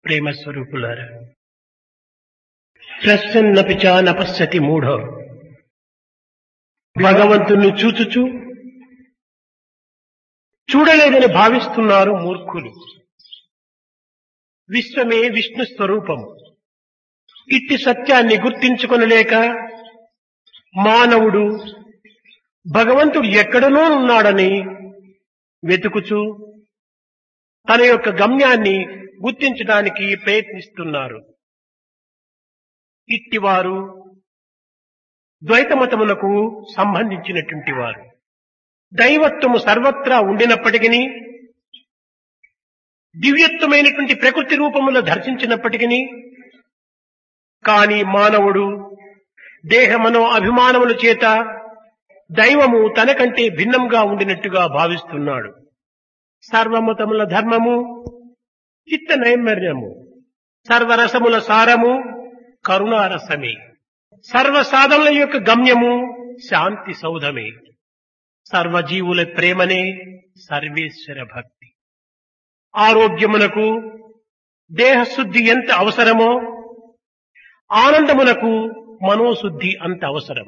ప్రేమ స్వరూపులారా ప్రసన్నపి చ నపశ్యతి మూఢో భగవంతుణ్ణి చూచుచు చూడలేదని భావిస్తున్నారు మూర్ఖులు విశ్వమే విష్ణు స్వరూపం ఇట్టి సత్యాన్ని గుర్తించుకొనలేక మానవుడు భగవంతుడు ఎక్కడనో ఉన్నాడని వెతుకుచు తన యొక్క గమ్యాన్ని గుర్తించడానికి ప్రయత్నిస్తున్నారు ఇట్టివారు ద్వైతమతములకు సంబంధించినటువంటి వారు దైవత్వము సర్వత్రా ఉండినప్పటికీ దివ్యత్వమైనటువంటి ప్రకృతి రూపములో దర్శించినప్పటికీ కాని మానవుడు దేహమనో అభిమానముల చేత దైవము తనకంటే భిన్నంగా ఉండినట్టుగా భావిస్తున్నాడు సర్వమతముల ధర్మము చిత్త నైర్మర్యము సర్వరసముల సారము కరుణారసమే సర్వ సాధనల యొక్క గమ్యము శాంతి సౌధమే సర్వజీవుల ప్రేమనే సర్వేశ్వర భక్తి ఆరోగ్యమునకు దేహశుద్ధి ఎంత అవసరమో ఆనందమునకు మనోశుద్ధి అంత అవసరం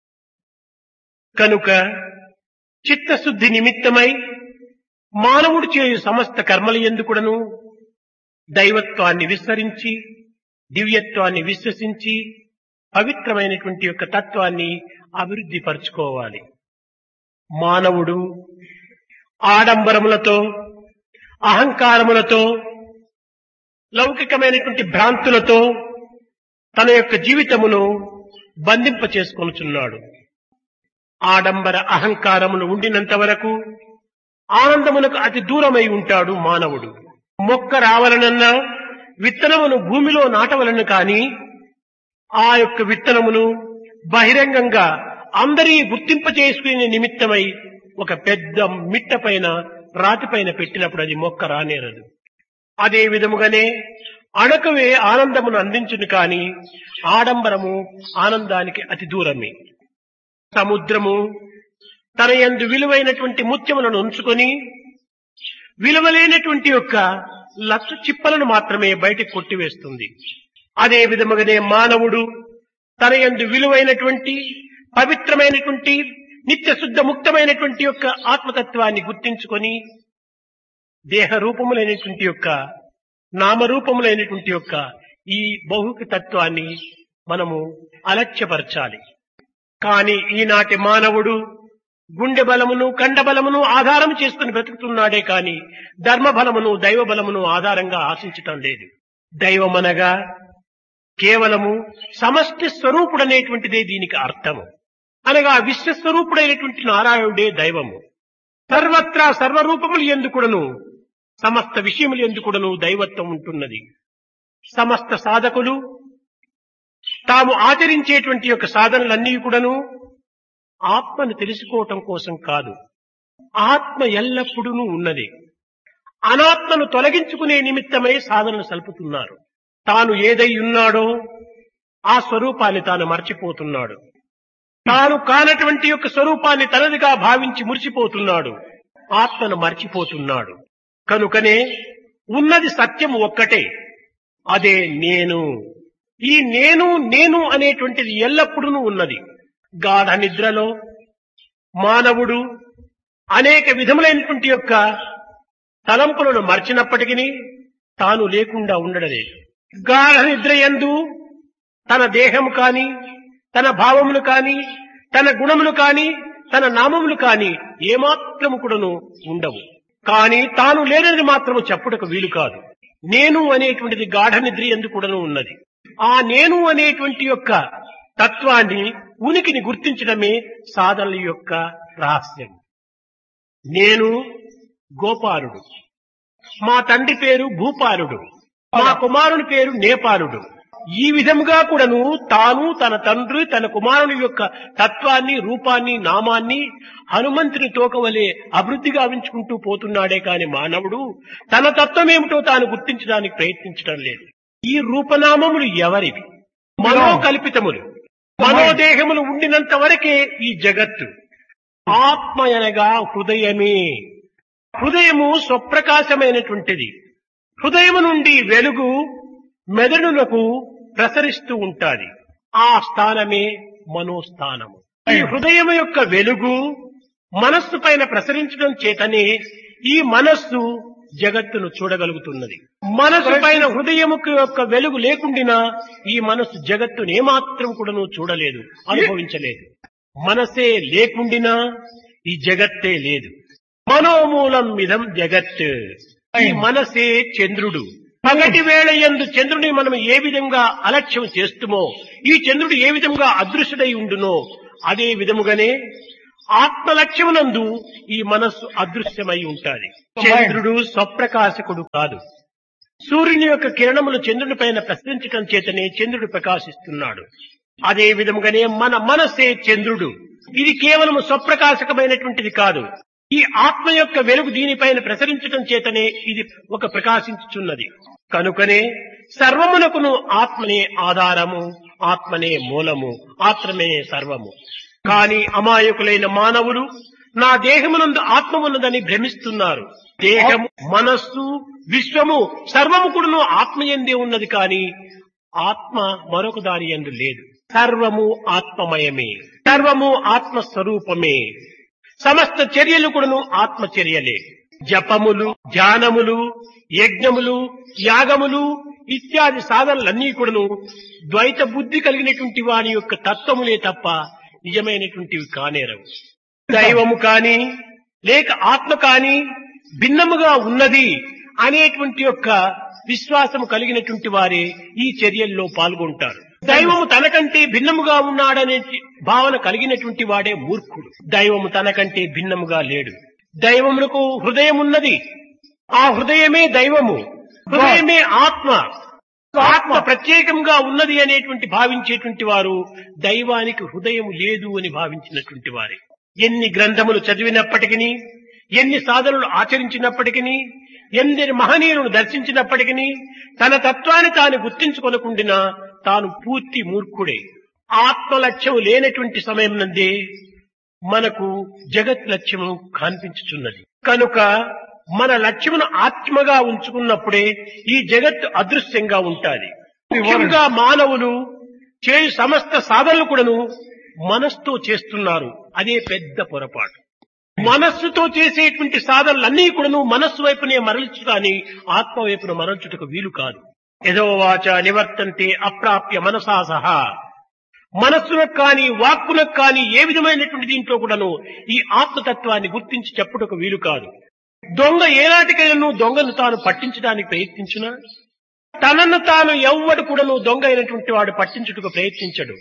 కనుక చిత్తశుద్ధి నిమిత్తమై మానవుడు చేయు సమస్త కర్మల ఎందుకుడను దైవత్వాన్ని విస్మరించి దివ్యత్వాన్ని విశ్వసించి పవిత్రమైనటువంటి యొక్క తత్వాన్ని అభివృద్ధి పరుచుకోవాలి మానవుడు ఆడంబరములతో అహంకారములతో లౌకికమైనటువంటి భ్రాంతులతో తన యొక్క జీవితమును బంధింప చేసుకొనుచున్నాడు ఆడంబర అహంకారములు ఉండినంత వరకు ఆనందమునకు అతి దూరమై ఉంటాడు మానవుడు మొక్క రావాలనన్నా విత్తనమును భూమిలో నాటవలను కాని ఆ యొక్క విత్తనమును బహిరంగంగా అందరి గుర్తింప చేసుకునే నిమిత్తమై ఒక పెద్ద మిట్ట పైన రాతి పైన పెట్టినప్పుడు అది మొక్క రానేరదు అదే విధముగానే అణకవే ఆనందమును అందించును కాని ఆడంబరము ఆనందానికి అతి దూరమే సముద్రము తన యందు విలువైనటువంటి ముత్యములను ఉంచుకొని విలువలేనటువంటి యొక్క లక్ష చిప్పలను మాత్రమే బయటకు కొట్టివేస్తుంది అదే విధముగానే మానవుడు తన యందు విలువైనటువంటి పవిత్రమైనటువంటి నిత్య శుద్ధ ముక్తమైనటువంటి యొక్క ఆత్మతత్వాన్ని గుర్తించుకొని దేహ రూపములైనటువంటి యొక్క నామరూపములైనటువంటి యొక్క ఈ బహుక తత్వాన్ని మనము అలక్ష్యపరచాలి కానీ ఈనాటి మానవుడు గుండె బలమును కండ బలమును ఆధారం చేసుకుని బ్రతుకుతున్నాడే కాని ధర్మ బలమును దైవ బలమును ఆధారంగా ఆశించటం లేదు దైవమనగా కేవలము సమష్టి స్వరూపుడనేటువంటిదే దీనికి అర్థము అనగా విశ్వస్వరూపుడైనటువంటి నారాయణుడే దైవము సర్వత్రా సర్వరూపములు ఎందుకుడను సమస్త విషయములు ఎందుకుడను దైవత్వం ఉంటున్నది సమస్త సాధకులు తాము ఆచరించేటువంటి యొక్క సాధనలన్నీ కూడాను ఆత్మను తెలుసుకోవటం కోసం కాదు ఆత్మ ఎల్లప్పుడూ ఉన్నది అనాత్మను తొలగించుకునే నిమిత్తమై సాధనలు సలుపుతున్నారు తాను ఏదై ఉన్నాడో ఆ స్వరూపాన్ని తాను మర్చిపోతున్నాడు తాను కానటువంటి యొక్క స్వరూపాన్ని తనదిగా భావించి మురిసిపోతున్నాడు ఆత్మను మర్చిపోతున్నాడు కనుకనే ఉన్నది సత్యం ఒక్కటే అదే నేను ఈ నేను నేను అనేటువంటిది ఎల్లప్పుడూ ఉన్నది గాఢ నిద్రలో మానవుడు అనేక విధములైనటువంటి యొక్క తలంపులను మర్చినప్పటికీ తాను లేకుండా ఉండడలేదు గాఢ నిద్ర ఎందు తన దేహము కాని తన భావములు కాని తన గుణములు కాని తన నామములు కాని ఏమాత్రము కూడాను ఉండవు కాని తాను లేనని మాత్రము చెప్పుటకు వీలు కాదు నేను అనేటువంటిది గాఢ నిద్ర ఎందు కూడాను ఉన్నది ఆ నేను అనేటువంటి యొక్క తత్వాన్ని ఉనికిని గుర్తించడమే సాధనల యొక్క రహస్యం నేను గోపాలుడు మా తండ్రి పేరు భూపాలుడు మా కుమారుని పేరు నేపాలుడు ఈ విధముగా కూడాను తాను తన తండ్రి తన కుమారుని యొక్క తత్వాన్ని రూపాన్ని నామాన్ని హనుమంతుని తోకవలే అభివృద్ధి గావించుకుంటూ పోతున్నాడే కాని మానవుడు తన తత్వం ఏమిటో తాను గుర్తించడానికి ప్రయత్నించడం లేదు ఈ రూపనామములు ఎవరివి మనోకల్పితములు మనోదేహములు ఉండినంత వరకే ఈ జగత్తు ఆత్మ అనగా హృదయమే హృదయము స్వప్రకాశమైనటువంటిది హృదయం నుండి వెలుగు మెదడులకు ప్రసరిస్తూ ఉంటాది ఆ స్థానమే మనోస్థానము ఈ హృదయం యొక్క వెలుగు మనస్సు పైన ప్రసరించడం చేతనే ఈ మనస్సు జగత్తును చూడగలుగుతున్నది మనసు పైన హృదయముకు యొక్క వెలుగు లేకుండినా ఈ మనస్సు జగత్తును ఏమాత్రం కూడాను చూడలేదు అనుభవించలేదు మనసే లేకుండినా ఈ జగత్తే లేదు మనోమూలం మిదం జగత్ ఈ మనసే చంద్రుడు పగటి వేళ యందు చంద్రుని మనం ఏ విధంగా అలక్ష్యం చేస్తుమో ఈ చంద్రుడు ఏ విధంగా అదృశ్యుడై ఉండునో అదే విధముగానే ఆత్మలక్ష్యమునందు ఈ మనస్సు అదృశ్యమై ఉంటాది చంద్రుడు స్వప్రకాశకుడు కాదు సూర్యుని యొక్క కిరణములు చంద్రుని పైన ప్రసరించటం చేతనే చంద్రుడు ప్రకాశిస్తున్నాడు అదే విధముగానే మన మనసే చంద్రుడు ఇది కేవలం స్వప్రకాశకమైనటువంటిది కాదు ఈ ఆత్మ యొక్క వెలుగు దీనిపైన ప్రసరించటం చేతనే ఇది ఒక ప్రకాశించుచున్నది కనుకనే సర్వమునకును ఆత్మనే ఆధారము ఆత్మనే మూలము ఆత్మనే సర్వము కాని అమాయకులైన మానవులు నా దేహమునందు ఆత్మ ఉన్నదని భ్రమిస్తున్నారు దేహము మనస్సు విశ్వము సర్వము కూడాను ఆత్మయందే ఉన్నది కాని ఆత్మ మరొక దాని ఎందు లేదు సర్వము ఆత్మమయమే సర్వము ఆత్మస్వరూపమే సమస్త చర్యలు కూడాను ఆత్మచర్యలే జపములు ధ్యానములు యజ్ఞములు యాగములు ఇత్యాది సాధనలన్నీ కూడాను ద్వైత బుద్ధి కలిగినటువంటి వాని యొక్క తత్వములే తప్ప నిజమైనటువంటివి కానేరవు దైవము కాని లేక ఆత్మ కాని భిన్నముగా ఉన్నది అనేటువంటి యొక్క విశ్వాసము కలిగినటువంటి వారే ఈ చర్యల్లో పాల్గొంటారు దైవము తనకంటే భిన్నముగా ఉన్నాడనే భావన కలిగినటువంటి వాడే మూర్ఖుడు దైవము తనకంటే భిన్నముగా లేడు దైవమునకు హృదయం ఉన్నది ఆ హృదయమే దైవము హృదయమే ఆత్మ ఆత్మ ప్రత్యేకంగా ఉన్నది అనేటువంటి భావించేటువంటి వారు దైవానికి హృదయం లేదు అని భావించినటువంటి వారే ఎన్ని గ్రంథములు చదివినప్పటికీ ఎన్ని సాధనలు ఆచరించినప్పటికీ ఎందరి మహనీయులను దర్శించినప్పటికీ తన తత్వాన్ని తాను గుర్తించుకొనకుండినా తాను పూర్తి మూర్ఖుడే ఆత్మ లక్ష్యం లేనటువంటి సమయం నందే మనకు జగత్ లక్ష్యము కనిపించుచున్నది కనుక మన లక్ష్యమును ఆత్మగా ఉంచుకున్నప్పుడే ఈ జగత్తు అదృశ్యంగా ఉంటాది ముఖ్యంగా మానవులు చేయు సమస్త సాధనలు కూడాను మనస్సుతో చేస్తున్నారు అదే పెద్ద పొరపాటు మనస్సుతో చేసేటువంటి సాధనలన్నీ కూడాను మనస్సు వైపునే మరల్చు కానీ ఆత్మ వైపున మరల్చుటకు వీలు కాదు ఏదో వాచ నివర్తంతే అప్రాప్య మనసా సహా మనస్సులకు కానీ వాక్కులకు కానీ ఏ విధమైనటువంటి దీంట్లో కూడాను ఈ ఆత్మతత్వాన్ని గుర్తించి చెప్పుటకు వీలు కాదు దొంగ ఏనాటికైనా దొంగను తాను పట్టించడానికి ప్రయత్నించునా తనను తాను ఎవ్వడు కూడాను దొంగ అయినటువంటి వాడు పట్టించుటకు ప్రయత్నించడు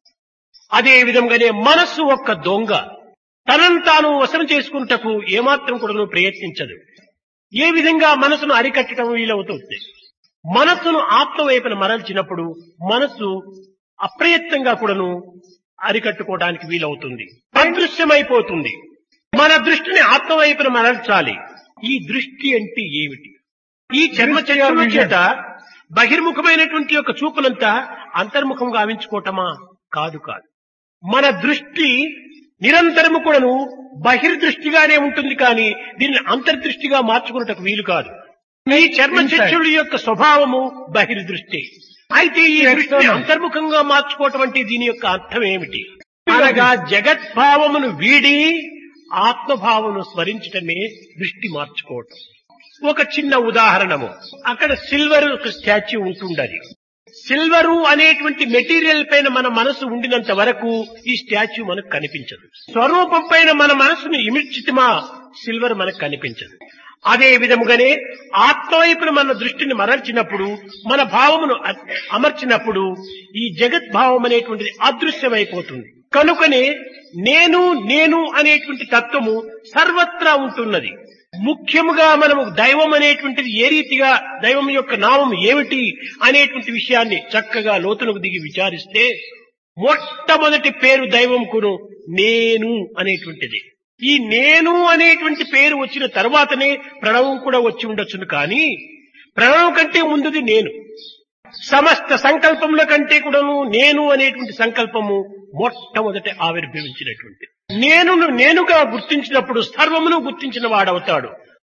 అదే విధంగానే మనస్సు ఒక్క దొంగ తనను తాను వశం చేసుకుంటకు ఏమాత్రం కూడాను ప్రయత్నించదు ఏ విధంగా మనసును అరికట్టడం వీలవుతుంది మనస్సును ఆత్మ వైపున మరల్చినప్పుడు మనస్సు అప్రయత్నంగా కూడాను అరికట్టుకోవడానికి వీలవుతుంది అదృశ్యమైపోతుంది మన దృష్టిని ఆత్మ వైపున మరల్చాలి ఈ దృష్టి అంటే ఏమిటి ఈ చర్మ చర్యల చేత బహిర్ముఖమైనటువంటి యొక్క చూపునంతా అంతర్ముఖం గావించుకోవటమా కాదు కాదు మన దృష్టి నిరంతరము కూడాను బహిర్దృష్టిగానే ఉంటుంది కానీ దీన్ని అంతర్దృష్టిగా మార్చుకున్నటకు వీలు కాదు ఈ చర్మ చర్చల యొక్క స్వభావము బహిర్దృష్టి అయితే ఈ దృష్టిని అంతర్ముఖంగా మార్చుకోవటం అంటే దీని యొక్క అర్థం ఏమిటి అనగా జగద్భావమును వీడి ఆత్మభావమును స్మరించటమే దృష్టి మార్చుకోవటం ఒక చిన్న ఉదాహరణము అక్కడ సిల్వర్ ఒక స్టాచ్యూ ఉంటుండది సిల్వరు అనేటువంటి మెటీరియల్ పైన మన మనసు ఉండినంత వరకు ఈ స్టాచ్యూ మనకు కనిపించదు స్వరూపం పైన మన మనసును ఇమిడ్చితిమా సిల్వర్ మనకు కనిపించదు అదే విధముగానే ఆత్మవైపున మన దృష్టిని మరల్చినప్పుడు మన భావమును అ- అమర్చినప్పుడు ఈ జగద్భావం అనేటువంటిది అదృశ్యమైపోతుంది కనుకనే నేను నేను అనేటువంటి తత్వము సర్వత్రా ఉంటున్నది ముఖ్యముగా మనము దైవం అనేటువంటిది ఏ రీతిగా దైవం యొక్క నామం ఏమిటి అనేటువంటి విషయాన్ని చక్కగా లోతులకు దిగి విచారిస్తే మొట్టమొదటి పేరు దైవంకును నేను అనేటువంటిది ఈ నేను అనేటువంటి పేరు వచ్చిన తర్వాతనే ప్రణవం కూడా వచ్చి ఉండొచ్చును కానీ ప్రణవం కంటే ముందుది నేను సమస్త సంకల్పముల కంటే కూడాను నేను అనేటువంటి సంకల్పము మొట్టమొదట ఆవిర్భవించినటువంటి నేనును నేనుగా గుర్తించినప్పుడు సర్వమును గుర్తించిన వాడవుతాడు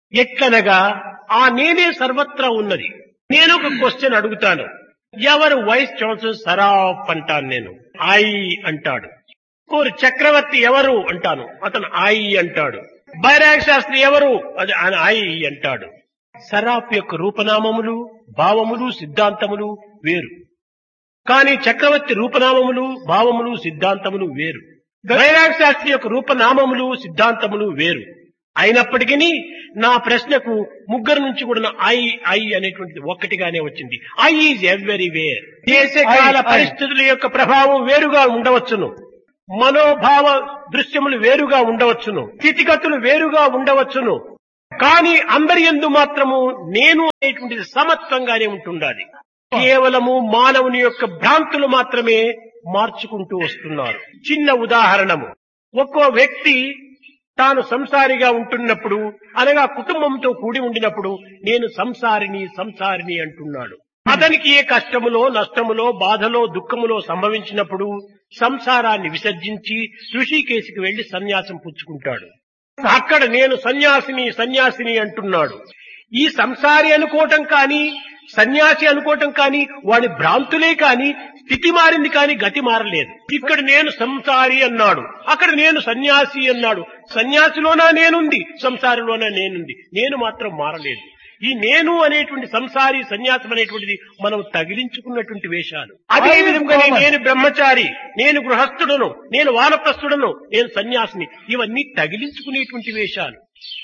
ఎట్లనగా ఆ నేనే సర్వత్రా ఉన్నది నేను ఒక క్వశ్చన్ అడుగుతాను ఎవరు వైస్ ఛాన్సలర్ సరాఫ్ అంటాను నేను ఐ అంటాడు కోరు చక్రవర్తి ఎవరు అంటాను అతను ఐ అంటాడు బైరాగ్ శాస్త్రి ఎవరు అది ఆయన ఐ అంటాడు సరాఫ్ యొక్క రూపనామములు భావములు సిద్ధాంతములు వేరు కానీ చక్రవర్తి రూపనామములు భావములు సిద్ధాంతములు వేరు బైరాగ్ శాస్త్రి యొక్క రూపనామములు సిద్ధాంతములు వేరు అయినప్పటికీ నా ప్రశ్నకు ముగ్గురు నుంచి కూడా ఐ ఐ అనేటువంటిది ఒక్కటిగానే వచ్చింది ఐ ఈజ్ ఎవ్రీ వేర్ దేశ కాల I, I. పరిస్థితుల యొక్క ప్రభావం వేరుగా ఉండవచ్చును మనోభావ దృశ్యములు వేరుగా ఉండవచ్చును స్థితిగతులు వేరుగా ఉండవచ్చును కానీ అందరి ఎందు మాత్రము నేను అనేటువంటిది సమత్వంగానే ఉంటుండాలి కేవలము మానవుని యొక్క భ్రాంతులు మాత్రమే మార్చుకుంటూ వస్తున్నారు చిన్న ఉదాహరణము ఒక్కో వ్యక్తి తాను సంసారిగా ఉంటున్నప్పుడు అనగా కుటుంబంతో కూడి ఉండినప్పుడు నేను సంసారిని సంసారిని అంటున్నాడు అతనికి ఏ కష్టములో నష్టములో బాధలో దుఃఖములో సంభవించినప్పుడు సంసారాన్ని విసర్జించి ఋషికేశికి వెళ్లి సన్యాసం పుచ్చుకుంటాడు అక్కడ నేను సన్యాసిని సన్యాసిని అంటున్నాడు ఈ సంసారి అనుకోవటం కానీ సన్యాసి అనుకోవటం కానీ వాడి భ్రాంతులే కానీ స్థితి మారింది కానీ గతి మారలేదు ఇక్కడ నేను సంసారి అన్నాడు అక్కడ నేను సన్యాసి అన్నాడు సన్యాసిలోనా నేనుంది సంసారిలోనా నేనుంది నేను మాత్రం మారలేదు ఈ నేను అనేటువంటి సంసారి సన్యాసం అనేటువంటిది మనం తగిలించుకున్నటువంటి వేషాలు అదే విధంగా నేను బ్రహ్మచారి నేను గృహస్థుడను నేను వానప్రస్థుడను నేను సన్యాసిని ఇవన్నీ తగిలించుకునేటువంటి వేషాలు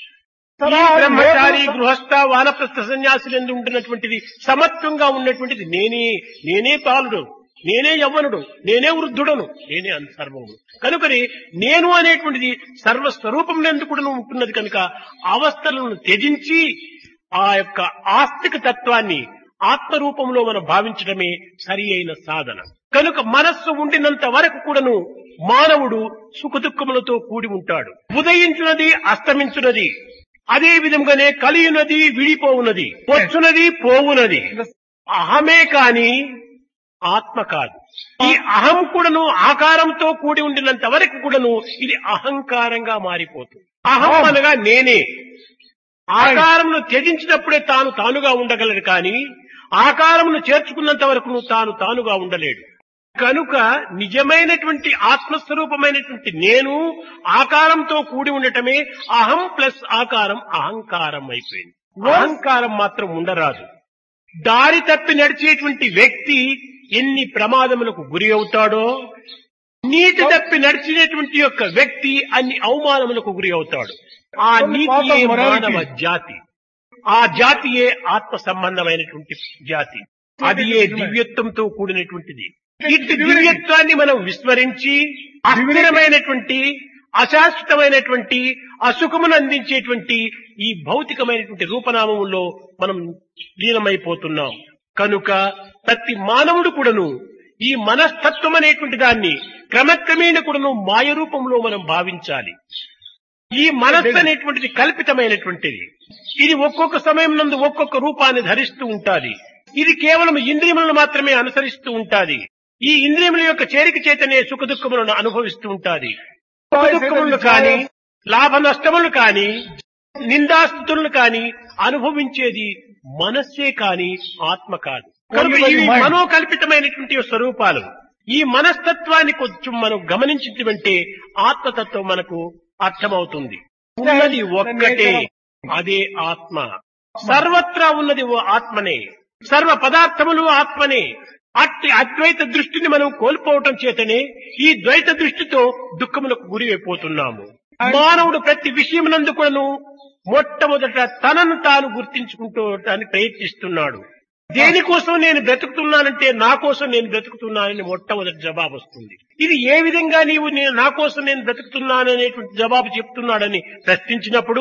ఈ బ్రహ్మచారి గృహస్థ వానప్రస్థ సన్యాసులు ఎందు ఉంటున్నటువంటిది సమత్వంగా ఉన్నటువంటిది నేనే నేనే పాలుడు నేనే యవ్వనుడు నేనే వృద్ధుడను నేనే అంత సర్వము కనుకని నేను అనేటువంటిది సర్వస్వరూపం ఎందుకు ఉంటున్నది కనుక అవస్థలను త్యజించి ఆ యొక్క ఆస్తిక తత్వాన్ని ఆత్మరూపంలో మనం భావించడమే సరి అయిన సాధన కనుక మనస్సు ఉండినంత వరకు కూడాను మానవుడు సుఖదుఖములతో కూడి ఉంటాడు ఉదయించున్నది అస్తమించున్నది అదే విధంగానే కలియునది విడిపోవునది వచ్చునది పోవునది అహమే కాని ఆత్మ కాదు ఈ అహం కూడాను ఆకారంతో కూడి ఉండినంత వరకు కూడాను ఇది అహంకారంగా మారిపోతుంది అహం అనగా నేనే ఆకారమును త్యజించినప్పుడే తాను తానుగా ఉండగలడు కానీ ఆకారమును చేర్చుకున్నంత వరకు తాను తానుగా ఉండలేడు కనుక నిజమైనటువంటి ఆత్మస్వరూపమైనటువంటి నేను ఆకారంతో కూడి ఉండటమే అహం ప్లస్ ఆకారం అహంకారం అయిపోయింది అహంకారం మాత్రం ఉండరాదు దారి తప్పి నడిచేటువంటి వ్యక్తి ఎన్ని ప్రమాదములకు గురి అవుతాడో నీతి తప్పి నడిచినటువంటి యొక్క వ్యక్తి అన్ని అవమానములకు గురి అవుతాడు ఆ నీతియే మానవ జాతి ఆ జాతియే ఆత్మ సంబంధమైనటువంటి జాతి అది ఏ దివ్యత్వంతో కూడినటువంటిది ఇట్టి దివ్యత్వాన్ని మనం విస్మరించి అస్థిరమైనటువంటి అశాశ్వతమైనటువంటి అసుఖమును అందించేటువంటి ఈ భౌతికమైనటువంటి రూపనామములో మనం లీనమైపోతున్నాం కనుక ప్రతి మానవుడు కూడాను ఈ మనస్తత్వం అనేటువంటి దాన్ని క్రమక్రమేణ కూడాను మాయ రూపంలో మనం భావించాలి ఈ మనస్సు అనేటువంటిది కల్పితమైనటువంటిది ఇది ఒక్కొక్క సమయం నందు ఒక్కొక్క రూపాన్ని ధరిస్తూ ఉంటాది ఇది కేవలం ఇంద్రియములను మాత్రమే అనుసరిస్తూ ఉంటాది ఈ ఇంద్రియముల యొక్క చేరిక చేతనే సుఖ దుఃఖములను అనుభవిస్తూ ఉంటాది సుఖ దుఃఖములు కాని లాభ నష్టములు కాని నిందాస్తుతులను కాని అనుభవించేది మనస్సే కాని ఆత్మ కాదు కనుక ఇవి మనోకల్పితమైనటువంటి స్వరూపాలు ఈ మనస్తత్వాన్ని కొంచెం మనం గమనించినటువంటి ఆత్మతత్వం మనకు అర్థమవుతుంది ఉన్నది ఒక్కటే అదే ఆత్మ సర్వత్రా ఉన్నది ఓ ఆత్మనే సర్వ పదార్థములు ఆత్మనే అట్టి అద్వైత దృష్టిని మనం కోల్పోవటం చేతనే ఈ ద్వైత దృష్టితో దుఃఖములకు గురి అయిపోతున్నాము మానవుడు ప్రతి విషయమునందు కూడాను మొట్టమొదట తనను తాను గుర్తించుకుంటూ ప్రయత్నిస్తున్నాడు దేనికోసం నేను బ్రతుకుతున్నానంటే నా కోసం నేను బ్రతుకుతున్నానని మొట్టమొదటి జవాబు వస్తుంది ఇది ఏ విధంగా నీవు నేను నా కోసం నేను బ్రతుకుతున్నాను అనేటువంటి జవాబు చెప్తున్నాడని ప్రశ్నించినప్పుడు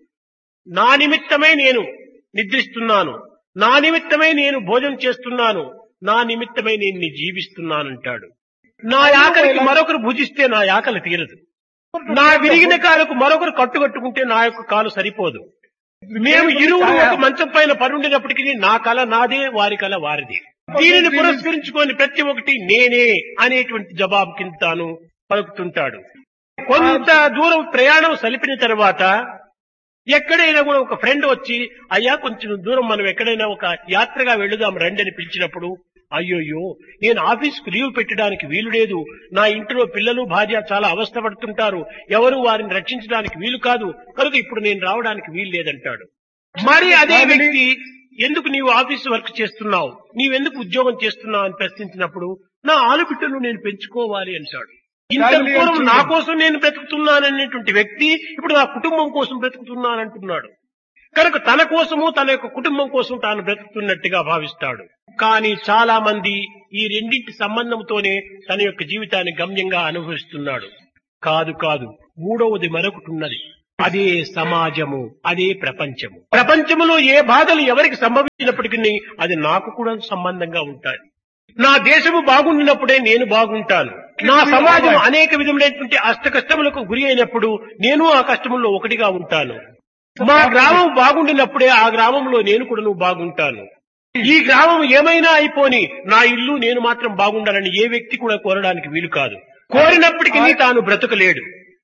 నా నిమిత్తమై నేను నిద్రిస్తున్నాను నా నిమిత్తమై నేను భోజనం చేస్తున్నాను నా నిమిత్తమై నేను నీ జీవిస్తున్నానంటాడు నా ఆకలికి మరొకరు భుజిస్తే నా ఆకలి తీరదు నా విరిగిన కాలుకు మరొకరు కట్టుకట్టుకుంటే నా యొక్క కాలు సరిపోదు మేము ఇరువురు ఒక మంచం పైన పరుండినప్పటికీ నా కళ నాదే వారి కళ వారిదే దీనిని పురస్కరించుకొని ప్రతి ఒక్కటి నేనే అనేటువంటి జవాబు కింద తాను పలుకుతుంటాడు కొంత దూరం ప్రయాణం సలిపిన తర్వాత ఎక్కడైనా కూడా ఒక ఫ్రెండ్ వచ్చి అయ్యా కొంచెం దూరం మనం ఎక్కడైనా ఒక యాత్రగా వెళుదాం రండి అని పిలిచినప్పుడు అయ్యోయ్యో నేను ఆఫీస్కు లీవ్ పెట్టడానికి వీలు లేదు నా ఇంటిలో పిల్లలు భార్య చాలా అవస్థపడుతుంటారు ఎవరు వారిని రక్షించడానికి వీలు కాదు కనుక ఇప్పుడు నేను రావడానికి వీలు లేదంటాడు మరి అదే వ్యక్తి ఎందుకు నీవు ఆఫీస్ వర్క్ చేస్తున్నావు నీవెందుకు ఉద్యోగం చేస్తున్నావు అని ప్రశ్నించినప్పుడు నా ఆలుబిడ్డను నేను పెంచుకోవాలి అంటాడు ఇంత పూర్వం నా కోసం నేను బ్రతుకుతున్నాననేటువంటి వ్యక్తి ఇప్పుడు నా కుటుంబం కోసం బ్రతుకుతున్నానంటున్నాడు కనుక తన కోసము తన యొక్క కుటుంబం కోసం తాను బ్రతుకుతున్నట్టుగా భావిస్తాడు కానీ చాలా మంది ఈ రెండింటి సంబంధంతోనే తన యొక్క జీవితాన్ని గమ్యంగా అనుభవిస్తున్నాడు కాదు కాదు మూడవది మరొకటి ఉన్నది అదే సమాజము అదే ప్రపంచము ప్రపంచములో ఏ బాధలు ఎవరికి సంభవించినప్పటికీ అది నాకు కూడా సంబంధంగా ఉంటాయి నా దేశము బాగుండినప్పుడే నేను బాగుంటాను నా సమాజం అనేక విధములైనటువంటి అష్ట కష్టములకు గురి అయినప్పుడు నేను ఆ కష్టముల్లో ఒకటిగా ఉంటాను మా గ్రామం బాగుండినప్పుడే ఆ గ్రామంలో నేను కూడా నువ్వు బాగుంటాను ఈ గ్రామం ఏమైనా అయిపోని నా ఇల్లు నేను మాత్రం బాగుండాలని ఏ వ్యక్తి కూడా కోరడానికి వీలు కాదు కోరినప్పటికీ తాను బ్రతకలేడు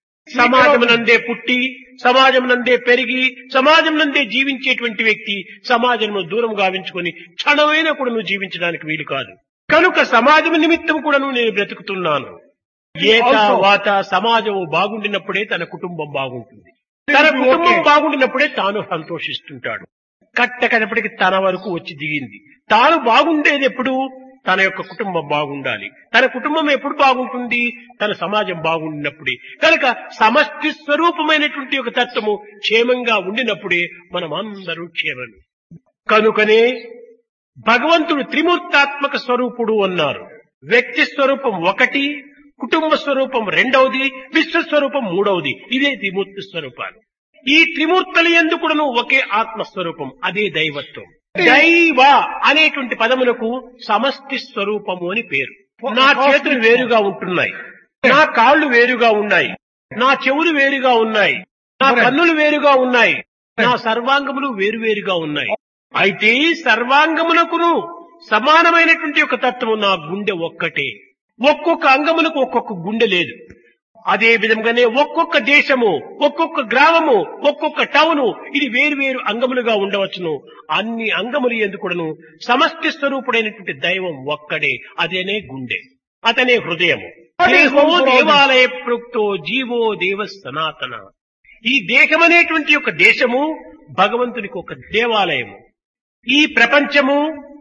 సమాజం నందే పుట్టి సమాజం నందే పెరిగి సమాజం నందే జీవించేటువంటి వ్యక్తి సమాజంలో దూరం గావించుకొని క్షణమైనా కూడా నువ్వు జీవించడానికి వీలు కాదు కనుక సమాజం నిమిత్తం కూడాను నేను బ్రతుకుతున్నాను ఏత వాత సమాజం బాగుండినప్పుడే తన కుటుంబం బాగుంటుంది తన కుటుంబం బాగుండినప్పుడే తాను సంతోషిస్తుంటాడు కట్టకనప్పటికి తన వరకు వచ్చి దిగింది తాను బాగుండేది ఎప్పుడు తన యొక్క కుటుంబం బాగుండాలి తన కుటుంబం ఎప్పుడు బాగుంటుంది తన సమాజం బాగుండినప్పుడే కనుక సమష్టి స్వరూపమైనటువంటి ఒక తత్వము క్షేమంగా ఉండినప్పుడే మనం అందరూ క్షేమం కనుకనే భగవంతుడు త్రిమూర్తాత్మక స్వరూపుడు అన్నారు వ్యక్తి స్వరూపం ఒకటి కుటుంబ స్వరూపం రెండవది విశ్వస్వరూపం మూడవది ఇదే త్రిమూర్తి స్వరూపాలు ఈ త్రిమూర్తులు ఎందుకును ఒకే ఆత్మస్వరూపం అదే దైవత్వం దైవ అనేటువంటి పదములకు సమష్టి స్వరూపము అని పేరు నా చేతులు వేరుగా ఉంటున్నాయి నా కాళ్ళు వేరుగా ఉన్నాయి నా చెవులు వేరుగా ఉన్నాయి నా కన్నులు వేరుగా ఉన్నాయి నా సర్వాంగములు వేరువేరుగా ఉన్నాయి అయితే సర్వాంగములకును సమానమైనటువంటి ఒక తత్వము నా గుండె ఒక్కటే ఒక్కొక్క అంగములకు ఒక్కొక్క గుండె లేదు అదే విధంగానే ఒక్కొక్క దేశము ఒక్కొక్క గ్రామము ఒక్కొక్క టౌను ఇది వేరువేరు అంగములుగా ఉండవచ్చును అన్ని అంగములు ఎందుకును సమష్టి స్వరూపుడైనటువంటి దైవం ఒక్కడే అదేనే గుండె అతనే హృదయము దేహో దేవాలయ ప్రోక్తో జీవో దేవ సనాతన ఈ దేహమనేటువంటి ఒక దేశము భగవంతునికి ఒక దేవాలయము ఈ ప్రపంచము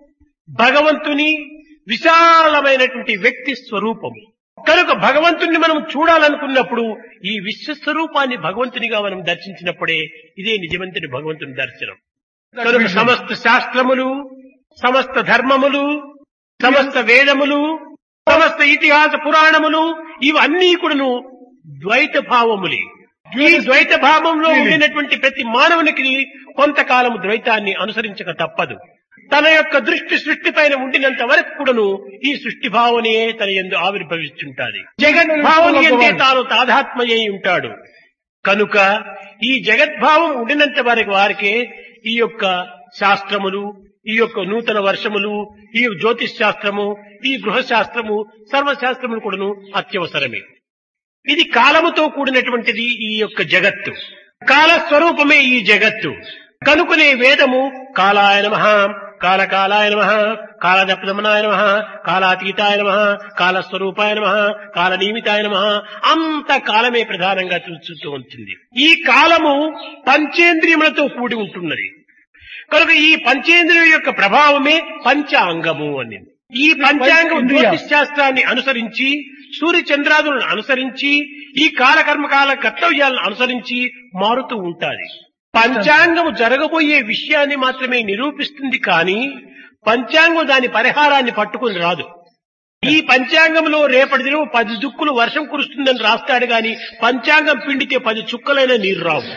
భగవంతుని విశాలమైనటువంటి వ్యక్తి స్వరూపము కనుక భగవంతుణ్ణి మనం చూడాలనుకున్నప్పుడు ఈ విశ్వస్వరూపాన్ని భగవంతునిగా మనం దర్శించినప్పుడే ఇదే నిజమంతుని భగవంతుని దర్శనం కనుక సమస్త శాస్త్రములు సమస్త ధర్మములు సమస్త వేదములు సమస్త ఇతిహాస పురాణములు ఇవన్నీ కూడాను ద్వైత భావములే ఈ ద్వైత భావంలో ఉండినటువంటి ప్రతి మానవునికి కొంతకాలం ద్వైతాన్ని అనుసరించక తప్పదు తన యొక్క దృష్టి సృష్టి పైన ఉండినంత వరకు కూడాను ఈ సృష్టి భావనయే తన ఎందు ఆవిర్భవిస్తుంటాది జగద్భావని అంటే తాను తాదాత్మయ్యి ఉంటాడు కనుక ఈ జగద్భావం ఉండినంత వరకు వారికే ఈ యొక్క శాస్త్రములు ఈ యొక్క నూతన వర్షములు ఈ జ్యోతిష్ శాస్త్రము ఈ గృహశాస్త్రము సర్వశాస్త్రములు కూడాను అత్యవసరమే ఇది కాలముతో కూడినటువంటిది ఈ యొక్క జగత్తు కాల స్వరూపమే ఈ జగత్తు కనుకునే వేదము కాలాయ నమ కాలకాలాయ నమ కాలదప్రమనాయ నమ కాలాతీతాయ నమ కాలస్వరూపాయ నమ కాలనియమితాయ నమ అంత కాలమే ప్రధానంగా చూస్తూ ఉంటుంది ఈ కాలము పంచేంద్రియములతో కూడి ఉంటున్నది కనుక ఈ పంచేంద్రియం యొక్క ప్రభావమే పంచాంగము అని ఈ పంచాంగం జ్యోతిష్ శాస్త్రాన్ని అనుసరించి సూర్య చంద్రాదులను అనుసరించి ఈ కాలకర్మకాల కర్తవ్యాలను అనుసరించి మారుతూ ఉంటాది పంచాంగము జరగబోయే విషయాన్ని మాత్రమే నిరూపిస్తుంది కానీ పంచాంగం దాని పరిహారాన్ని పట్టుకుని రాదు ఈ పంచాంగంలో రేపటి దినం పది దుక్కులు వర్షం కురుస్తుందని రాస్తాడు గాని పంచాంగం పిండితే పది చుక్కలైన నీరు రావు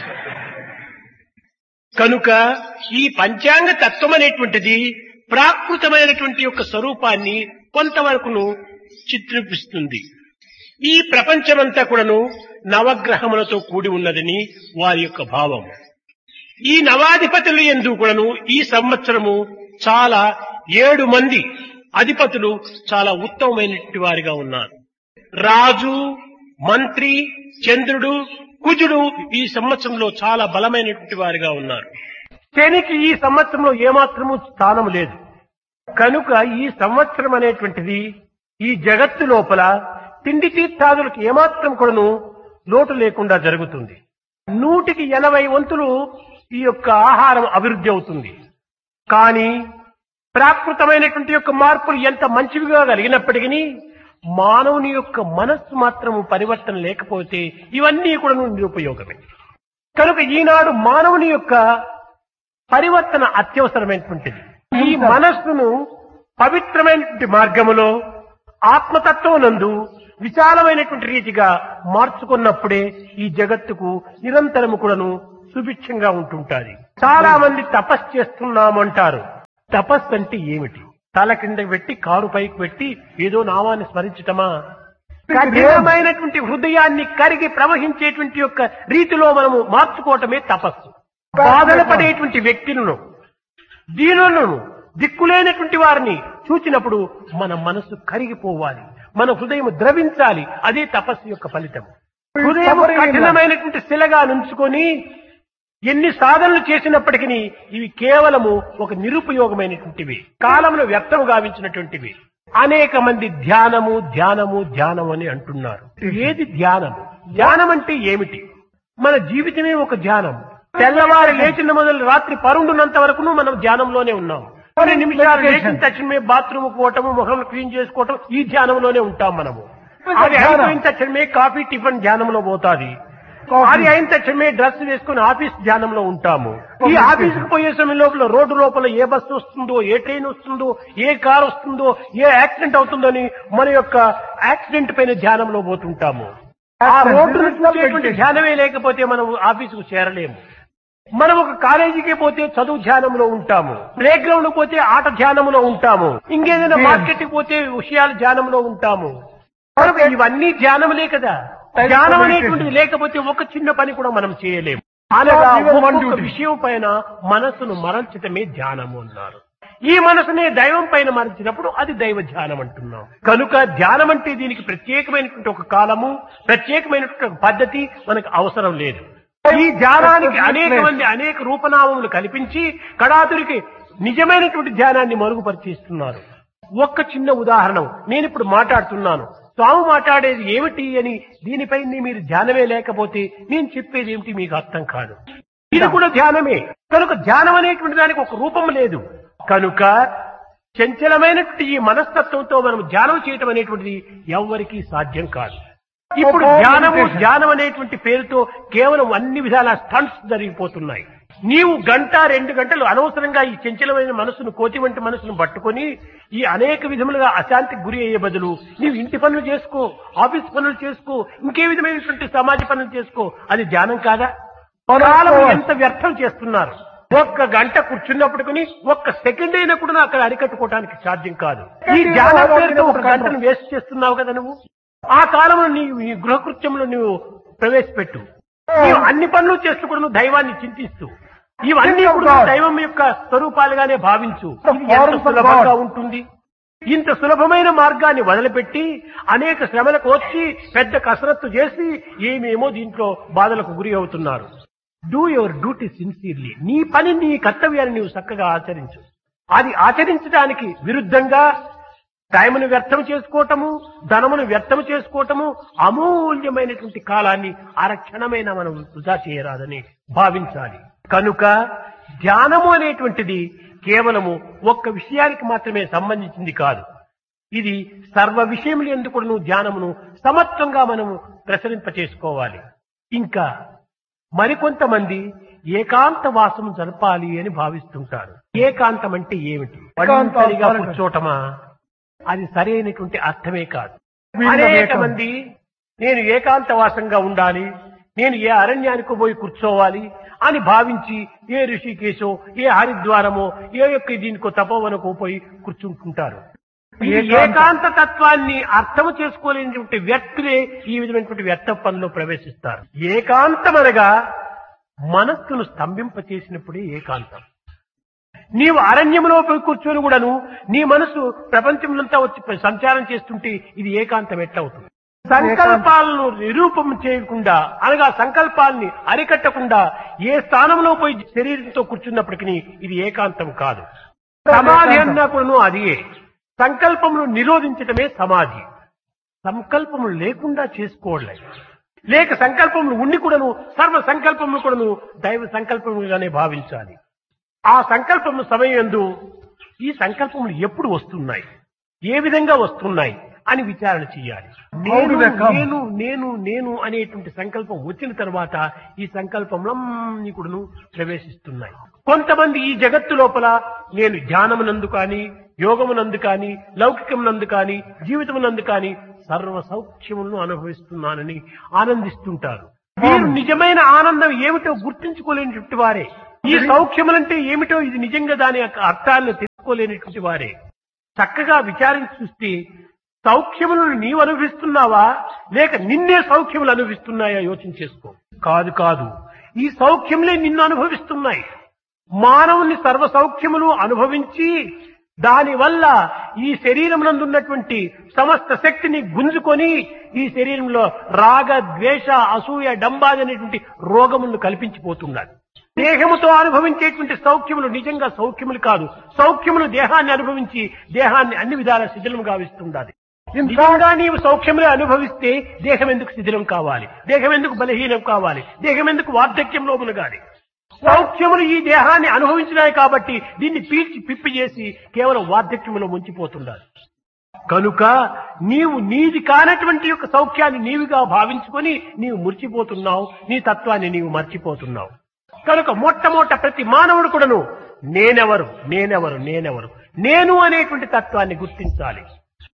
కనుక ఈ పంచాంగ తత్వం అనేటువంటిది ప్రాకృతమైనటువంటి యొక్క స్వరూపాన్ని కొంతవరకును చిత్రిపిస్తుంది ఈ ప్రపంచమంతా కూడాను నవగ్రహములతో కూడి ఉన్నదని వారి యొక్క భావం ఈ నవాధిపతులు ఎందు కూడాను ఈ సంవత్సరము చాలా ఏడు మంది అధిపతులు చాలా ఉత్తమమైనటువంటి వారిగా ఉన్నారు రాజు మంత్రి చంద్రుడు కుజుడు ఈ సంవత్సరంలో చాలా బలమైనటువంటి వారిగా ఉన్నారు శనికి ఈ సంవత్సరంలో ఏమాత్రము స్థానం లేదు కనుక ఈ సంవత్సరం అనేటువంటిది ఈ జగత్తు లోపల తిండి తీర్థాదులకు ఏమాత్రం కూడాను లోటు లేకుండా జరుగుతుంది నూటికి ఎనభై వంతులు ఈ యొక్క ఆహారం అభివృద్ధి అవుతుంది కానీ ప్రాకృతమైనటువంటి యొక్క మార్పులు ఎంత మంచివిగా కలిగినప్పటికీ మానవుని యొక్క మనస్సు మాత్రము పరివర్తన లేకపోతే ఇవన్నీ కూడా నిరుపయోగమే కనుక ఈనాడు మానవుని యొక్క పరివర్తన అత్యవసరమైనటువంటిది ఈ మనస్సును పవిత్రమైనటువంటి మార్గములో ఆత్మతత్వం నందు విశాలమైనటువంటి రీతిగా మార్చుకున్నప్పుడే ఈ జగత్తుకు నిరంతరము కూడాను సుభిక్షంగా ఉంటుంటాది చాలా మంది తపస్సు చేస్తున్నామంటారు తపస్సు అంటే ఏమిటి తల కింద పెట్టి కారు పైకి పెట్టి ఏదో నామాన్ని స్మరించటమా కఠినమైనటువంటి హృదయాన్ని కరిగి ప్రవహించేటువంటి యొక్క రీతిలో మనము మార్చుకోవటమే తపస్సు బాధలు పడేటువంటి వ్యక్తులను దీనులను దిక్కులేనటువంటి వారిని చూచినప్పుడు మన మనసు కరిగిపోవాలి మన హృదయం ద్రవించాలి అదే తపస్సు యొక్క ఫలితం హృదయం కఠినమైనటువంటి శిలగా నుంచుకొని ఎన్ని సాధనలు చేసినప్పటికీ ఇవి కేవలము ఒక నిరుపయోగమైనటువంటివి కాలమును వ్యర్థము గావించినటువంటివి అనేక మంది ధ్యానము ధ్యానము ధ్యానం అని అంటున్నారు ఏది ధ్యానము ధ్యానం అంటే ఏమిటి మన జీవితమే ఒక ధ్యానం తెల్లవారు లేచిన మొదలు రాత్రి పరుండున్నంత వరకును మనం ధ్యానంలోనే ఉన్నాం కొన్ని నిమిషాలు లేచిన తక్షణమే బాత్రూమ్ పోవటము ముఖం క్లీన్ చేసుకోవటం ఈ ధ్యానంలోనే ఉంటాం మనము అది అయిపోయిన తక్షణమే కాఫీ టిఫిన్ ధ్యానంలో పోతాది అది అయిన తక్షణమే డ్రెస్ వేసుకుని ఆఫీస్ ధ్యానంలో ఉంటాము ఈ ఆఫీసుకు పోయే సమయం లోపల రోడ్డు లోపల ఏ బస్సు వస్తుందో ఏ ట్రైన్ వస్తుందో ఏ కార్ వస్తుందో ఏ యాక్సిడెంట్ అవుతుందో అని మన యొక్క యాక్సిడెంట్ పైన ధ్యానంలో పోతుంటాము ఆ రోడ్డు చూసేటువంటి ధ్యానమే లేకపోతే మనం ఆఫీసుకు చేరలేము మనం ఒక కాలేజీకి పోతే చదువు ధ్యానంలో ఉంటాము ప్లే గ్రౌండ్ పోతే ఆట ధ్యానంలో ఉంటాము ఇంకేదైనా మార్కెట్ పోతే విషయాలు ధ్యానంలో ఉంటాము కనుక ఇవన్నీ ధ్యానములే కదా ధ్యానం అనేటువంటిది లేకపోతే ఒక చిన్న పని కూడా మనం చేయలేము అనగా ఒక్కొక్క విషయం పైన మనస్సును మరల్చటమే ధ్యానము అన్నారు ఈ మనసునే దైవం పైన మరచినప్పుడు అది దైవ ధ్యానం అంటున్నాం కనుక ధ్యానం అంటే దీనికి ప్రత్యేకమైనటువంటి ఒక కాలము ప్రత్యేకమైనటువంటి ఒక పద్ధతి మనకు అవసరం లేదు ఈ ధ్యానానికి అనేక మంది అనేక రూపనామములు కల్పించి కడాతురికి నిజమైనటువంటి ధ్యానాన్ని మరుగుపరిచేస్తున్నారు ఒక్క చిన్న ఉదాహరణ నేను ఇప్పుడు మాట్లాడుతున్నాను స్వామి మాట్లాడేది ఏమిటి అని దీనిపై మీరు ధ్యానమే లేకపోతే నేను చెప్పేది ఏమిటి మీకు అర్థం కాదు ఇది కూడా ధ్యానమే కనుక ధ్యానం అనేటువంటి దానికి ఒక రూపం లేదు కనుక చంచలమైనటువంటి ఈ మనస్తత్వంతో మనం ధ్యానం చేయటం అనేటువంటిది ఎవ్వరికీ సాధ్యం కాదు ఇప్పుడు ధ్యానము ధ్యానం అనేటువంటి పేరుతో కేవలం అన్ని విధాల స్టంట్స్ జరిగిపోతున్నాయి నీవు గంట రెండు గంటలు అనవసరంగా ఈ చంచలమైన మనసును కోతి వంటి మనసును పట్టుకొని ఈ అనేక విధములుగా అశాంతికి గురి అయ్యే బదులు నీవు ఇంటి పనులు చేసుకో ఆఫీస్ పనులు చేసుకో ఇంకే విధమైనటువంటి సమాజ పనులు చేసుకో అది ధ్యానం కాదా కాలం ఎంత వ్యర్థం చేస్తున్నారు ఒక్క గంట కూర్చున్నప్పటికీ ఒక్క సెకండ్ అయినా కూడా అక్కడ అరికట్టుకోవడానికి సాధ్యం కాదు ఈ ధ్యానం పేరుతో ఒక గంటను వేస్ట్ చేస్తున్నావు కదా నువ్వు ఆ కాలంలో నీవు ఈ గృహకృత్యంలో నువ్వు ప్రవేశపెట్టు నీవు అన్ని పనులు చేస్తూ కూడా నువ్వు దైవాన్ని చింతిస్తూ ఇవన్నీ కూడా దైవం యొక్క స్వరూపాలుగానే భావించు ఇది ఎంత సులభంగా ఉంటుంది ఇంత సులభమైన మార్గాన్ని వదిలిపెట్టి అనేక శ్రమలకు వచ్చి పెద్ద కసరత్తు చేసి ఏమేమో దీంట్లో బాధలకు గురి అవుతున్నారు డూ యువర్ డ్యూటీ సిన్సియర్లీ నీ పని నీ కర్తవ్యాన్ని నీవు చక్కగా ఆచరించు అది ఆచరించడానికి విరుద్ధంగా టైమును వ్యర్థం చేసుకోవటము ధనమును వ్యర్థం చేసుకోవటము అమూల్యమైనటువంటి కాలాన్ని అరక్షణమైన మనం వృధా చేయరాదని భావించాలి కనుక ధ్యానము అనేటువంటిది కేవలము ఒక్క విషయానికి మాత్రమే సంబంధించింది కాదు ఇది సర్వ విషయములు ఎందుకు నువ్వు ధ్యానమును సమత్వంగా మనము ప్రసరింప చేసుకోవాలి ఇంకా మరికొంతమంది ఏకాంత వాసం జరపాలి అని భావిస్తుంటారు ఏకాంతం అంటే ఏమిటి ఒంటరిగా కూర్చోటమా అది సరైనటువంటి అర్థమే కాదు అనేక మంది నేను ఏకాంతవాసంగా ఉండాలి నేను ఏ అరణ్యానికి పోయి కూర్చోవాలి అని భావించి ఏ ఋషికేశో ఏ హరిద్వారమో ఏ యొక్క దీనికో తపోవనకో పోయి కూర్చుంటుంటారు ఈ ఏకాంత తత్వాన్ని అర్థం చేసుకోలేనటువంటి వ్యక్తులే ఈ విధమైనటువంటి వ్యర్థ పనిలో ప్రవేశిస్తారు ఏకాంతం అనగా మనస్సును స్తంభింప చేసినప్పుడే ఏకాంతం నీవు అరణ్యంలో పోయి కూర్చొని కూడాను నీ మనసు ప్రపంచంలోంతా వచ్చి సంచారం చేస్తుంటే ఇది ఏకాంతం ఎట్లవుతుంది సంకల్పాలను నిరూపం చేయకుండా అనగా సంకల్పాల్ని అరికట్టకుండా ఏ స్థానంలో పోయి శరీరంతో కూర్చున్నప్పటికీ ఇది ఏకాంతం కాదు సమాధి అన్నా కూడాను అదియే సంకల్పమును నిరోధించటమే సమాధి సంకల్పములు లేకుండా చేసుకోవట్లే లేక సంకల్పములు ఉండి కూడాను సర్వ సంకల్పములు కూడాను దైవ సంకల్పములుగానే భావించాలి ఆ సంకల్పము సమయం యందు ఈ సంకల్పములు ఎప్పుడు వస్తున్నాయి ఏ విధంగా వస్తున్నాయి అని విచారణ చేయాలి How do they నేను come? నేను నేను నేను అనేటువంటి సంకల్పం వచ్చిన తర్వాత ఈ సంకల్పంలో కూడాను ప్రవేశిస్తున్నాయి కొంతమంది ఈ జగత్తు లోపల నేను ధ్యానమునందు కాని యోగమునందు కాని లౌకికమునందు కాని జీవితమునందు కాని సర్వ సౌఖ్యములను అనుభవిస్తున్నానని ఆనందిస్తుంటారు వీరు నిజమైన ఆనందం ఏమిటో గుర్తించుకోలేనటువంటి వారే ఈ సౌఖ్యములంటే ఏమిటో ఇది నిజంగా దాని యొక్క అర్థాలను తెలుసుకోలేనటువంటి వారే చక్కగా విచారించి చూస్తే సౌఖ్యములను నీవు అనుభవిస్తున్నావా లేక నిన్నే సౌఖ్యములు అనుభవిస్తున్నాయా యోచన చేసుకో కాదు కాదు ఈ సౌఖ్యములే నిన్ను అనుభవిస్తున్నాయి మానవుని సర్వ సౌఖ్యములు అనుభవించి దానివల్ల ఈ శరీరమునందున్నటువంటి సమస్త శక్తిని గుంజుకొని ఈ శరీరంలో రాగ ద్వేష అసూయ డంబాది అనేటువంటి రోగములను కల్పించిపోతున్నాడు దేహముతో అనుభవించేటువంటి సౌఖ్యములు నిజంగా సౌఖ్యములు కాదు సౌఖ్యములు దేహాన్ని అనుభవించి దేహాన్ని అన్ని విధాల శిథిలం గావిస్తుండాలి నిజంగా నీవు సౌఖ్యములే అనుభవిస్తే దేహం ఎందుకు శిథిలం కావాలి దేహం ఎందుకు బలహీనం కావాలి దేహం ఎందుకు వార్ధక్యంలో మునగాలి సౌఖ్యములు ఈ దేహాన్ని అనుభవించినాయి కాబట్టి దీన్ని పీల్చి పిప్పి చేసి కేవలం వార్ధక్యములో ముంచిపోతున్నారు కనుక నీవు నీది కానటువంటి యొక్క సౌఖ్యాన్ని నీవిగా భావించుకొని నీవు మురిచిపోతున్నావు నీ తత్వాన్ని నీవు మర్చిపోతున్నావు కనుక మొట్టమొదట ప్రతి మానవుడు కూడాను నేనెవరు నేనెవరు నేనెవరు నేను అనేటువంటి తత్వాన్ని గుర్తించాలి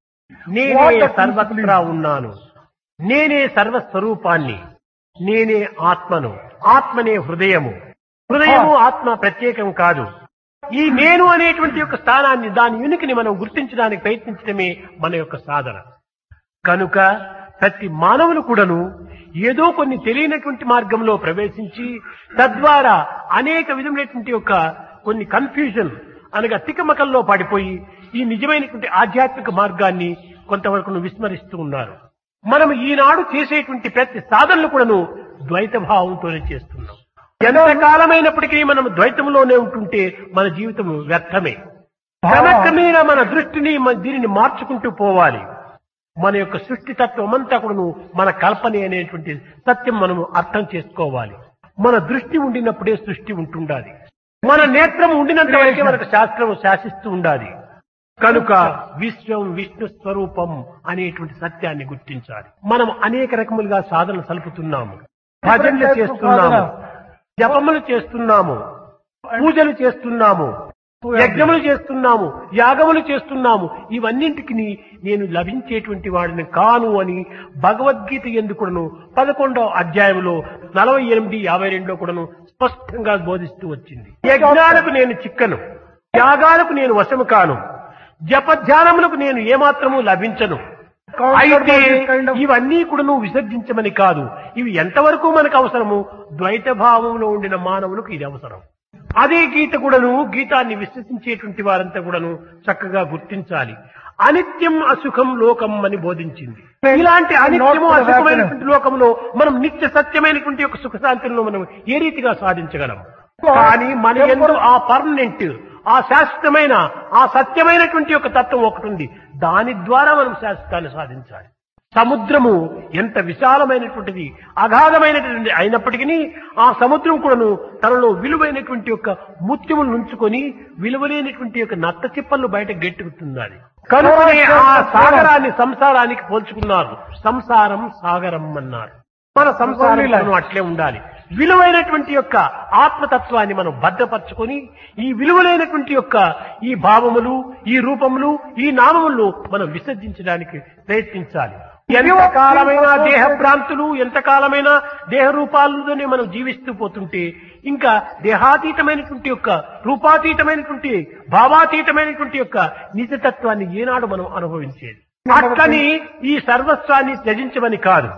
నేనే సర్వత్రా ఉన్నాను నేనే సర్వస్వరూపాన్ని నేనే ఆత్మను ఆత్మనే హృదయము హృదయము ఆత్మ ప్రత్యేకం కాదు ఈ నేను అనేటువంటి యొక్క స్థానాన్ని దాని ఉనికిని మనం గుర్తించడానికి ప్రయత్నించడమే మన యొక్క సాధన కనుక ప్రతి మానవులు కూడాను ఏదో కొన్ని తెలియనటువంటి మార్గంలో ప్రవేశించి తద్వారా అనేక విధములైనటువంటి యొక్క కొన్ని కన్ఫ్యూజన్ అనగా తికమకల్లో పడిపోయి ఈ నిజమైనటువంటి ఆధ్యాత్మిక మార్గాన్ని కొంతవరకు విస్మరిస్తూ ఉన్నారు మనం ఈనాడు చేసేటువంటి ప్రతి సాధనలు కూడాను ద్వైత భావంతోనే చేస్తున్నాం ఎంత కాలమైనప్పటికీ మనం ద్వైతంలోనే ఉంటుంటే మన జీవితం వ్యర్థమే క్రమక్రమేణా మన దృష్టిని మన దీనిని మార్చుకుంటూ పోవాలి మన యొక్క సృష్టి తత్వం అంతా కూడాను మన కల్పనే అనేటువంటి సత్యం మనము అర్థం చేసుకోవాలి మన దృష్టి ఉండినప్పుడే సృష్టి ఉంటుండాలి మన నేత్రం ఉండినంత వరకే మనకు శాస్త్రం శాసిస్తూ ఉండాలి కనుక విశ్వం విష్ణు స్వరూపం అనేటువంటి సత్యాన్ని గుర్తించాలి మనం అనేక రకములుగా సాధనలు సలుపుతున్నాము భజనలు చేస్తున్నాము జపములు చేస్తున్నాము పూజలు చేస్తున్నాము యజ్ఞములు చేస్తున్నాము యాగములు చేస్తున్నాము ఇవన్నింటికి నేను లభించేటువంటి వాడిని కాను అని భగవద్గీత ఎందుకును పదకొండవ అధ్యాయంలో నలభై ఎనిమిది యాభై రెండులో కూడాను స్పష్టంగా బోధిస్తూ వచ్చింది యజ్ఞాలకు నేను చిక్కను యాగాలకు నేను వశము కాను జపధ్యానములకు నేను ఏమాత్రము లభించను అయితే ఇవన్నీ కూడా నువ్వు విసర్జించమని కాదు ఇవి ఎంతవరకు మనకు అవసరము ద్వైత భావంలో ఉండిన మానవులకు ఇది అవసరం అదే గీత కూడాను గీతాన్ని విశ్వసించేటువంటి వారంతా కూడాను చక్కగా గుర్తించాలి అనిత్యం అసుఖం లోకం అని బోధించింది ఇలాంటి అనిత్యము అసుఖమైనటువంటి లోకంలో మనం నిత్య సత్యమైనటువంటి యొక్క సుఖశాంతులను మనం ఏ రీతిగా సాధించగలం కానీ మన ఎందు ఆ పర్మనెంట్ ఆ శాశ్వతమైన ఆ సత్యమైనటువంటి యొక్క తత్వం ఒకటి ఉంది దాని ద్వారా మనం శాశ్వతాన్ని సాధించాలి సముద్రము ఎంత విశాలమైనటువంటిది అగాధమైనటువంటి అయినప్పటికీ ఆ సముద్రం కూడాను తనలో విలువైనటువంటి యొక్క ముత్యములు నుంచుకొని విలువలేనటువంటి యొక్క నత్త చిప్పలను బయట గెట్టుకుతున్నది కనుకనే ఆ సాగరాన్ని సంసారానికి పోల్చుకున్నారు సంసారం సాగరం అన్నారు మన సంసారంలో అట్లే ఉండాలి విలువైనటువంటి యొక్క ఆత్మతత్వాన్ని మనం భద్రపరచుకొని ఈ విలువలైనటువంటి యొక్క ఈ భావములు ఈ రూపములు ఈ నామములు మనం విసర్జించడానికి ప్రయత్నించాలి ఎంత కాలమైనా దేహ భ్రాంతులు ఎంత కాలమైనా దేహ రూపాలతోనే మనం జీవిస్తూ పోతుంటే ఇంకా దేహాతీతమైనటువంటి యొక్క రూపాతీతమైనటువంటి భావాతీతమైనటువంటి యొక్క నిజతత్వాన్ని ఏనాడు మనం అనుభవించేది అట్లని ఈ సర్వస్వాన్ని త్యజించమని కాదు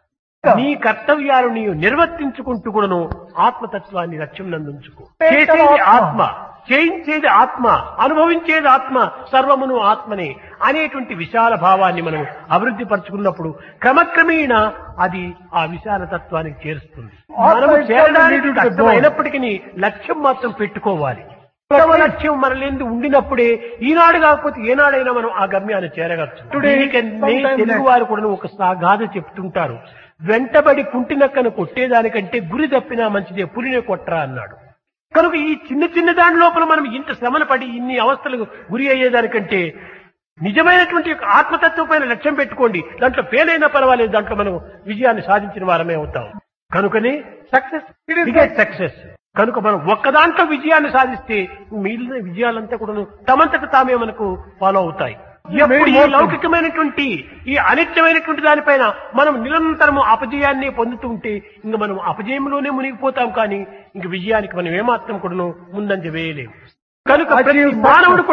నీ కర్తవ్యాలు నీవు నిర్వర్తించుకుంటూ కూడాను ఆత్మతత్వాన్ని లక్ష్యం నందుంచుకో చేసేది ఆత్మ చేయించేది ఆత్మ అనుభవించేది ఆత్మ సర్వమును ఆత్మనే అనేటువంటి విశాల భావాన్ని మనం అభివృద్ధి పరుచుకున్నప్పుడు క్రమక్రమేణ అది ఆ విశాల తత్వానికి చేరుస్తుంది మనము చేరడానికి కష్టమైనప్పటికీ లక్ష్యం మాత్రం పెట్టుకోవాలి ఉత్తమ లక్ష్యం మనలేందు ఉండినప్పుడే ఈనాడు కాకపోతే ఏనాడైనా మనం ఆ గమ్యాన్ని చేరగచ్చు దీనికన్నీ తెలుగు వారు కూడా ఒక సా- గాథ చెప్తుంటారు వెంటబడి కుంటినక్కను కొట్టేదానికంటే గురి తప్పినా మంచిదే పులినే కొట్టరా అన్నాడు కనుక ఈ చిన్న చిన్న దాని లోపల మనం ఇంత శ్రమలు పడి ఇన్ని అవస్థలకు గురి అయ్యేదానికంటే నిజమైనటువంటి యొక్క ఆత్మతత్వం పైన లక్ష్యం పెట్టుకోండి దాంట్లో ఫెయిల్ అయినా పర్వాలేదు దాంట్లో మనం విజయాన్ని సాధించిన వారమే అవుతాం కనుకనే సక్సెస్ బిగెట్ సక్సెస్ కనుక మనం ఒక్క దాంట్లో విజయాన్ని సాధిస్తే మిగిలిన విజయాలంతా కూడా తమంతట తామే మనకు ఫాలో అవుతాయి ఎప్పుడు ఈ లౌకికమైనటువంటి ఈ అనిత్యమైనటువంటి దానిపైన మనం నిరంతరము అపజయాన్ని పొందుతూ ఉంటే ఇంక మనం అపజయంలోనే మునిగిపోతాం కానీ ఇంక విజయానికి మనం ఏమాత్రం కూడా ముందంజ వేయలేము కనుక ప్రతి మానవుడు కూడా